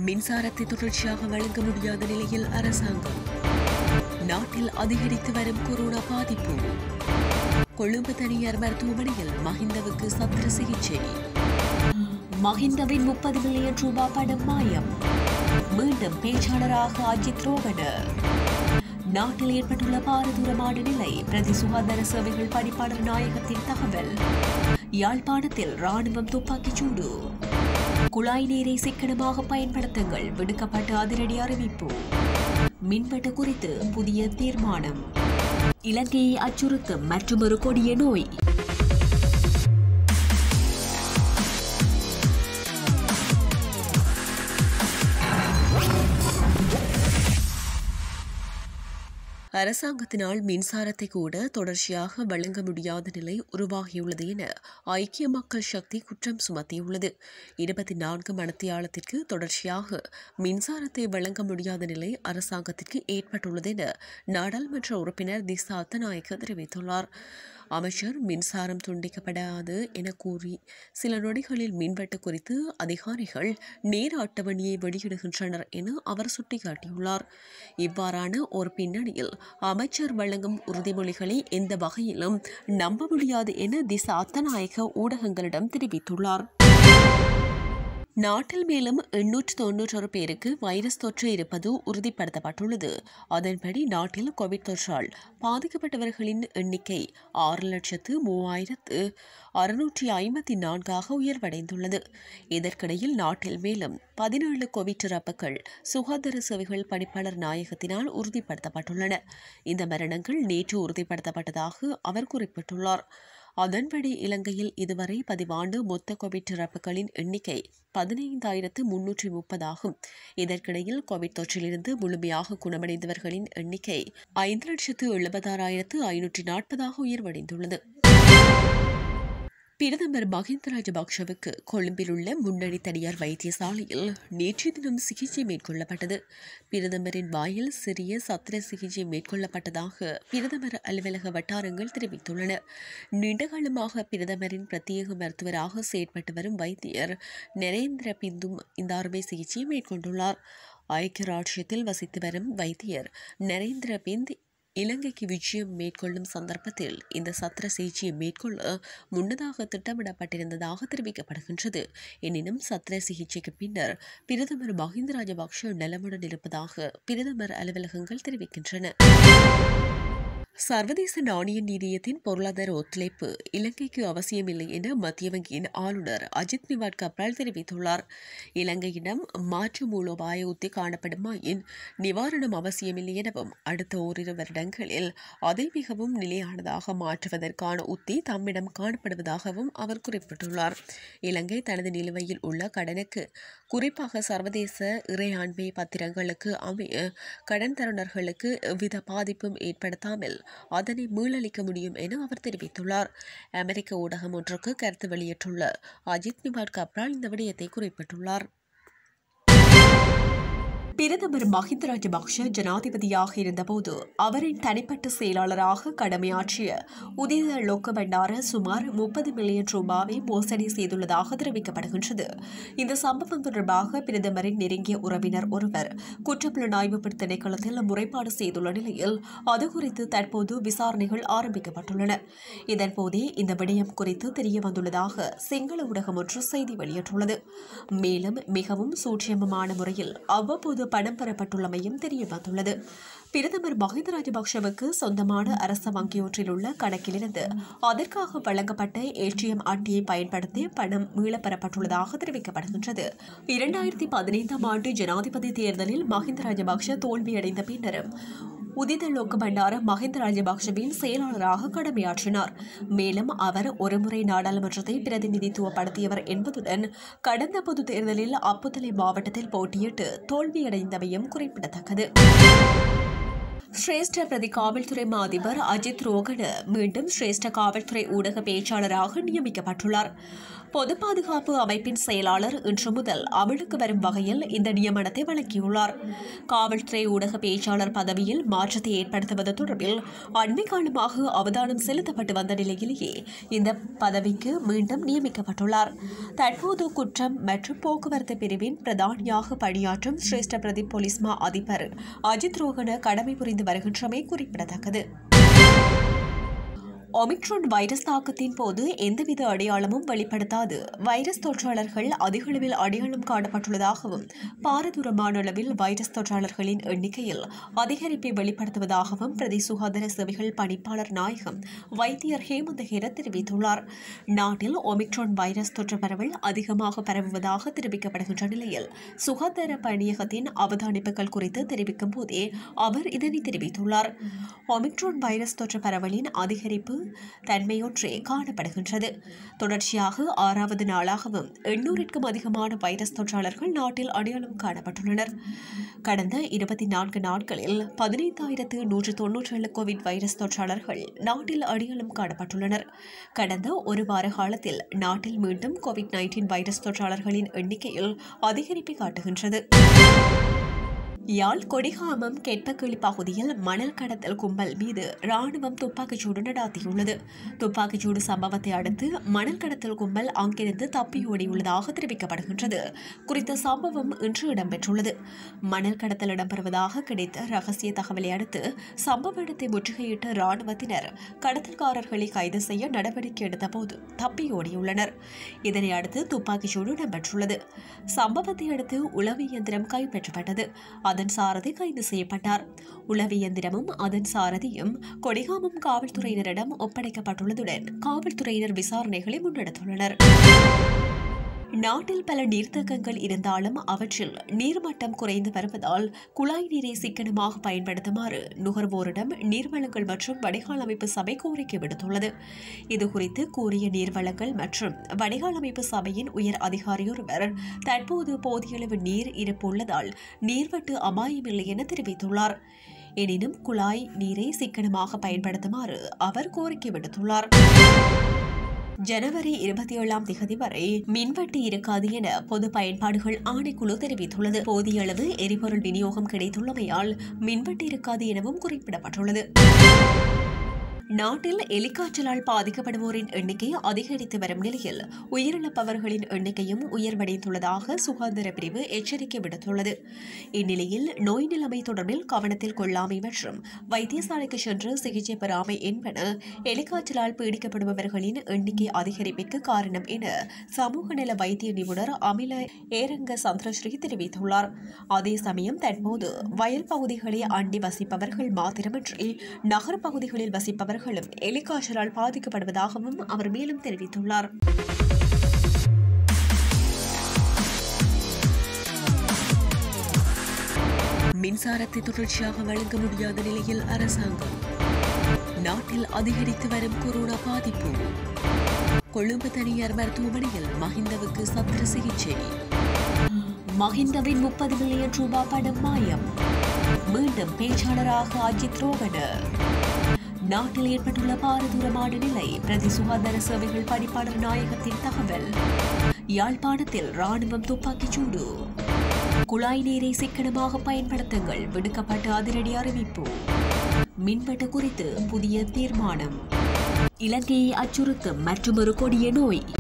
மின்சாரத்தை தொடர்ச்சியாக வழங்க முடியாத நிலையில் அரசாங்கம் நாட்டில் அதிகரித்து வரும் கொரோனா பாதிப்பு கொழும்பு தனியார் மருத்துவமனையில் மஹிந்தவுக்கு சத்திர சிகிச்சை மஹிந்தவின் முப்பது மில்லியன் ரூபாய் பணம் மாயம் மீண்டும் பேச்சாளராக அஜித் ரோகன நாட்டில் ஏற்பட்டுள்ள பாரதூரமான நிலை பிரதி சுகாதார சேவைகள் பணிப்பாளர் நாயகத்தின் தகவல் யாழ்ப்பாணத்தில் ராணுவம் துப்பாக்கிச் சூடு குழாய் நீரை சிக்கனமாக பயன்படுத்துங்கள் விடுக்கப்பட்ட அதிரடி அறிவிப்பு மின்வெட்டு குறித்து புதிய தீர்மானம் இலங்கையை அச்சுறுத்தும் மற்றொரு கொடிய நோய் அரசாங்கத்தினால் மின்சாரத்தை கூட தொடர்ச்சியாக வழங்க முடியாத நிலை உருவாகியுள்ளது என ஐக்கிய மக்கள் சக்தி குற்றம் சுமத்தியுள்ளது இருபத்தி நான்கு மணத்தியாலத்திற்கு தொடர்ச்சியாக மின்சாரத்தை வழங்க முடியாத நிலை அரசாங்கத்திற்கு ஏற்பட்டுள்ளது என நாடாளுமன்ற உறுப்பினர் திசா அத்தநாயக்க தெரிவித்துள்ளார் அமைச்சர் மின்சாரம் துண்டிக்கப்படாது என கூறி சில நொடிகளில் மின்வெட்டு குறித்து அதிகாரிகள் நேர அட்டவணையை வெளியிடுகின்றனர் என அவர் சுட்டிக்காட்டியுள்ளார் இவ்வாறான ஒரு பின்னணியில் அமைச்சர் வழங்கும் உறுதிமொழிகளை எந்த வகையிலும் நம்ப முடியாது என திசா அத்தநாயக்க ஊடகங்களிடம் தெரிவித்துள்ளார் நாட்டில் மேலும் எண்ணூற்று தொன்னூற்றொரு பேருக்கு வைரஸ் தொற்று இருப்பது உறுதிப்படுத்தப்பட்டுள்ளது அதன்படி நாட்டில் கோவிட் தொற்றால் பாதிக்கப்பட்டவர்களின் எண்ணிக்கை ஆறு லட்சத்து மூவாயிரத்து அறுநூற்றி ஐம்பத்தி நான்காக உயர்வடைந்துள்ளது இதற்கிடையில் நாட்டில் மேலும் பதினேழு கோவிட் இறப்புகள் சுகாதார சேவைகள் பணிப்பாளர் நாயகத்தினால் உறுதிப்படுத்தப்பட்டுள்ளன இந்த மரணங்கள் நேற்று உறுதிப்படுத்தப்பட்டதாக அவர் குறிப்பிட்டுள்ளார் அதன்படி இலங்கையில் இதுவரை பதிவான மொத்த கோவிட் இறப்புகளின் எண்ணிக்கை பதினைந்தாயிரத்து முன்னூற்றி முப்பதாகும் இதற்கிடையில் கோவிட் தொற்றிலிருந்து முழுமையாக குணமடைந்தவர்களின் எண்ணிக்கை ஐந்து லட்சத்து எழுபத்தாறாயிரத்து ஐநூற்றி நாற்பதாக உயர்வடைந்துள்ளது பிரதமர் மஹிந்த ராஜபக்ஷவுக்கு கொழும்பில் உள்ள முன்னணி தனியார் வைத்தியசாலையில் நேற்றைய தினம் சிகிச்சை மேற்கொள்ளப்பட்டது பிரதமரின் வாயில் சிறிய சத்திர சிகிச்சை மேற்கொள்ளப்பட்டதாக பிரதமர் அலுவலக வட்டாரங்கள் தெரிவித்துள்ளன நீண்டகாலமாக பிரதமரின் பிரத்யேக மருத்துவராக செயற்பட்டு வரும் வைத்தியர் நரேந்திர பிந்தும் இந்த அறுவை சிகிச்சையை மேற்கொண்டுள்ளார் ஐக்கிய ராஜ்யத்தில் வசித்து வரும் வைத்தியர் நரேந்திர பிந்த் இலங்கைக்கு விஜயம் மேற்கொள்ளும் சந்தர்ப்பத்தில் இந்த சத்திர சிகிச்சையை மேற்கொள்ள முன்னதாக திட்டமிடப்பட்டிருந்ததாக தெரிவிக்கப்படுகின்றது எனினும் சத்திர சிகிச்சைக்கு பின்னர் பிரதமர் மஹிந்த ராஜபக்ஷ நலமுடன் இருப்பதாக பிரதமர் அலுவலகங்கள் தெரிவிக்கின்றன சர்வதேச நாணய நிதியத்தின் பொருளாதார ஒத்துழைப்பு இலங்கைக்கு அவசியமில்லை என மத்திய வங்கியின் ஆளுநர் அஜித் நிவாட் கப்ரால் தெரிவித்துள்ளார் இலங்கையிடம் மாற்று மூலோபாய உத்தி காணப்படுமாயின் நிவாரணம் அவசியமில்லை எனவும் அடுத்த ஓரிரு வருடங்களில் அதை மிகவும் நிலையானதாக மாற்றுவதற்கான உத்தி தம்மிடம் காணப்படுவதாகவும் அவர் குறிப்பிட்டுள்ளார் இலங்கை தனது நிலுவையில் உள்ள கடனுக்கு குறிப்பாக சர்வதேச இறையாண்மை பத்திரங்களுக்கு அமைய கடன் தருணர்களுக்கு எவ்வித பாதிப்பும் ஏற்படுத்தாமல் அதனை மீளளிக்க முடியும் என அவர் தெரிவித்துள்ளார் அமெரிக்க ஊடகம் ஒன்றுக்கு கருத்து வெளியிட்டுள்ள அஜித் நிவாட் கப்ரால் இந்த விடயத்தை குறிப்பிட்டுள்ளார் பிரதமர் மஹிந்த ராஜபக்ஷ ஜனாதிபதியாக இருந்தபோது அவரின் தனிப்பட்ட செயலாளராக கடமையாற்றிய உதித லோக்க பண்டார சுமார் முப்பது மில்லியன் ரூபாவை மோசடி செய்துள்ளதாக தெரிவிக்கப்படுகின்றது இந்த சம்பவம் தொடர்பாக பிரதமரின் நெருங்கிய உறவினர் ஒருவர் குற்றப்புலனாய்வு திணைக்களத்தில் முறைப்பாடு செய்துள்ள நிலையில் அது குறித்து தற்போது விசாரணைகள் ஆரம்பிக்கப்பட்டுள்ளன இதன்போதே இந்த விடயம் குறித்து தெரிய வந்துள்ளதாக சிங்கள ஊடகம் ஒன்று செய்தி வெளியிட்டுள்ளது மேலும் மிகவும் சூட்சமமான முறையில் அவ்வப்போது பணம் பெறப்பட்டுள்ளமையும் தெரிய வந்துள்ளது பிரதமர் மஹிந்த ராஜபக்ஷவுக்கு சொந்தமான அரச வங்கியொன்றில் உள்ள கணக்கிலிருந்து அதற்காக வழங்கப்பட்ட ஏடிஎம் அட்டையை பயன்படுத்தி பணம் மீளப்பெறப்பட்டுள்ளதாக தெரிவிக்கப்படுகின்றது இரண்டாயிரத்தி பதினைந்தாம் ஆண்டு ஜனாதிபதி தேர்தலில் மஹிந்த ராஜபக்ஷ தோல்வியடைந்த பின்னரும் உதித லோக்க பண்டார மஹிந்த ராஜபக்ஷவின் செயலாளராக கடமையாற்றினார் மேலும் அவர் ஒருமுறை நாடாளுமன்றத்தை பிரதிநிதித்துவப்படுத்தியவர் என்பதுடன் கடந்த பொது தேர்தலில் அப்புத்தலை மாவட்டத்தில் போட்டியிட்டு தோல்வியடைந்தமையும் குறிப்பிடத்தக்கது சிரேஷ்ட பிரதி காவல்துறை மா அதிபர் அஜித் ரோகன மீண்டும் சிரேஷ்ட காவல்துறை ஊடக பேச்சாளராக நியமிக்கப்பட்டுள்ளார் பொது பாதுகாப்பு அமைப்பின் செயலாளர் இன்று முதல் அமலுக்கு வரும் வகையில் இந்த நியமனத்தை வழங்கியுள்ளார் காவல்துறை ஊடக பேச்சாளர் பதவியில் மாற்றத்தை ஏற்படுத்துவது தொடர்பில் அண்மை காலமாக அவதானம் செலுத்தப்பட்டு வந்த நிலையிலேயே இந்த பதவிக்கு மீண்டும் நியமிக்கப்பட்டுள்ளார் தற்போது குற்றம் மற்றும் போக்குவரத்து பிரிவின் பிரதானியாக பணியாற்றும் சிரேஷ்ட பிரதி போலீஸ் மா அதிபர் அஜித் ரோகன கடமை புரிந்து வருகின்றமை குறிப்பிடத்தக்கது ஒமிக்ரான் வைரஸ் தாக்கத்தின் போது எந்தவித அடையாளமும் வெளிப்படுத்தாது வைரஸ் தொற்றாளர்கள் அதிகளவில் அடையாளம் காணப்பட்டுள்ளதாகவும் பாரதூரமான அளவில் வைரஸ் தொற்றாளர்களின் எண்ணிக்கையில் அதிகரிப்பை வெளிப்படுத்துவதாகவும் பிரதி சுகாதார சேவைகள் பணிப்பாளர் நாயகம் வைத்தியர் ஹேமந்த ஹேர தெரிவித்துள்ளார் நாட்டில் ஒமிக்ரான் வைரஸ் தொற்று பரவல் அதிகமாக பரவுவதாக தெரிவிக்கப்படுகின்ற நிலையில் சுகாதார பணியகத்தின் அவதானிப்புகள் குறித்து தெரிவிக்கும் போதே அவர் இதனை தெரிவித்துள்ளார் ஒமிக்ரான் வைரஸ் தொற்று பரவலின் அதிகரிப்பு தன்மையொன்றே காணப்படுகின்றது தொடர்ச்சியாக ஆறாவது நாளாகவும் எண்ணூறிற்கும் அதிகமான வைரஸ் தொற்றாளர்கள் நாட்டில் அடையாளம் காணப்பட்டுள்ளனர் கடந்த இருபத்தி நான்கு நாட்களில் பதினைந்தாயிரத்து நூற்று தொன்னூற்றி ஏழு கோவிட் வைரஸ் தொற்றாளர்கள் நாட்டில் அடையாளம் காணப்பட்டுள்ளனர் கடந்த ஒரு வார காலத்தில் நாட்டில் மீண்டும் கோவிட் நைன்டீன் வைரஸ் தொற்றாளர்களின் எண்ணிக்கையில் அதிகரிப்பை காட்டுகின்றது யாழ் கொடிகாமம் கெட்பக்கிளி பகுதியில் மணல் கடத்தல் கும்பல் மீது ராணுவம் துப்பாக்கிச்சூடு நடாத்தியுள்ளது துப்பாக்கிச்சூடு சம்பவத்தை அடுத்து மணல் கடத்தல் கும்பல் அங்கிருந்து தப்பியோடியுள்ளதாக தெரிவிக்கப்படுகின்றது குறித்த சம்பவம் இன்று இடம்பெற்றுள்ளது மணல் கடத்தல் இடம்பெறுவதாக கிடைத்த ரகசிய தகவலை அடுத்து சம்பவ இடத்தை முற்றுகையிட்ட ராணுவத்தினர் கடத்தல்காரர்களை கைது செய்ய நடவடிக்கை எடுத்தபோது தப்பியோடியுள்ளனர் இதனை அடுத்து துப்பாக்கிச்சூடு இடம்பெற்றுள்ளது சம்பவத்தை அடுத்து உளவு இயந்திரம் கைப்பற்றப்பட்டது அதன் சாரதி கைது செய்யப்பட்டார் உளவு இயந்திரமும் அதன் சாரதியும் கொடிகாமம் காவல்துறையினரிடம் ஒப்படைக்கப்பட்டுள்ளதுடன் காவல்துறையினர் விசாரணைகளை முன்னெடுத்துள்ளனர் நாட்டில் பல நீர்த்தேக்கங்கள் இருந்தாலும் அவற்றில் நீர்மட்டம் குறைந்து வருவதால் குழாய் நீரை சிக்கனமாக பயன்படுத்துமாறு நுகர்வோரிடம் நீர்வளங்கள் மற்றும் வடிகால் அமைப்பு சபை கோரிக்கை விடுத்துள்ளது இதுகுறித்து கூறிய நீர்வளங்கள் மற்றும் வடிகால் அமைப்பு சபையின் உயர் அதிகாரியொருவர் தற்போது போதிய அளவு நீர் இருப்பு உள்ளதால் நீர்வட்டு அபாயமில்லை என தெரிவித்துள்ளார் எனினும் குழாய் நீரை சிக்கனமாக பயன்படுத்துமாறு அவர் கோரிக்கை விடுத்துள்ளார் ஜனவரி இருபத்தி ஏழாம் திகதி வரை மின்வெட்டு இருக்காது என பொது பயன்பாடுகள் ஆணைக்குழு தெரிவித்துள்ளது போதிய அளவு எரிபொருள் விநியோகம் கிடைத்துள்ளமையால் மின்வெட்டு இருக்காது எனவும் குறிப்பிடப்பட்டுள்ளது நாட்டில் எலிக்காய்ச்சலால் பாதிக்கப்படுவோரின் எண்ணிக்கை அதிகரித்து வரும் நிலையில் உயிரிழப்பவர்களின் எண்ணிக்கையும் உயர்வடைந்துள்ளதாக சுகாதார பிரிவு எச்சரிக்கை விடுத்துள்ளது இந்நிலையில் நோய் நிலைமை தொடர்பில் கவனத்தில் கொள்ளாமை மற்றும் வைத்தியசாலைக்கு சென்று சிகிச்சை பெறாமை என்பன எலிக்காய்ச்சலால் பீடிக்கப்படுபவர்களின் எண்ணிக்கை அதிகரிப்பிற்கு காரணம் என சமூக நல வைத்திய நிபுணர் அமில ஏரங்க சந்திரஸ்ரீ தெரிவித்துள்ளார் அதே சமயம் தற்போது வயல் பகுதிகளை அண்டி வசிப்பவர்கள் மாத்திரமின்றி நகர் பகுதிகளில் வசிப்பவர்களும் எலிக்காய்ச்சலால் பாதிக்கப்படுவதாகவும் அவர் மேலும் தெரிவித்துள்ளார் மின்சாரத்தை தொடர்ச்சியாக வழங்க முடியாத நிலையில் அரசாங்கம் நாட்டில் அதிகரித்து வரும் கொரோனா பாதிப்பு கொழும்பு தனியார் மருத்துவமனையில் மஹிந்தவுக்கு சத்திர சிகிச்சை மஹிந்தவின் முப்பது மில்லியன் ரூபாய் பணம் மாயம் மீண்டும் பேச்சாளராக அஜித் ரோகன நாட்டில் ஏற்பட்டுள்ள பாரதூரமான நிலை பிரதி சுகாதார சேவைகள் பணிப்பாளர் நாயகத்தின் தகவல் யாழ்ப்பாணத்தில் ராணுவம் துப்பாக்கிச் சூடு குழாய் நீரை சிக்கனமாக பயன்படுத்துங்கள் விடுக்கப்பட்ட அதிரடி அறிவிப்பு மின்வெட்டு குறித்து புதிய தீர்மானம் இலங்கையை அச்சுறுத்தும் மற்றொரு கொடிய நோய்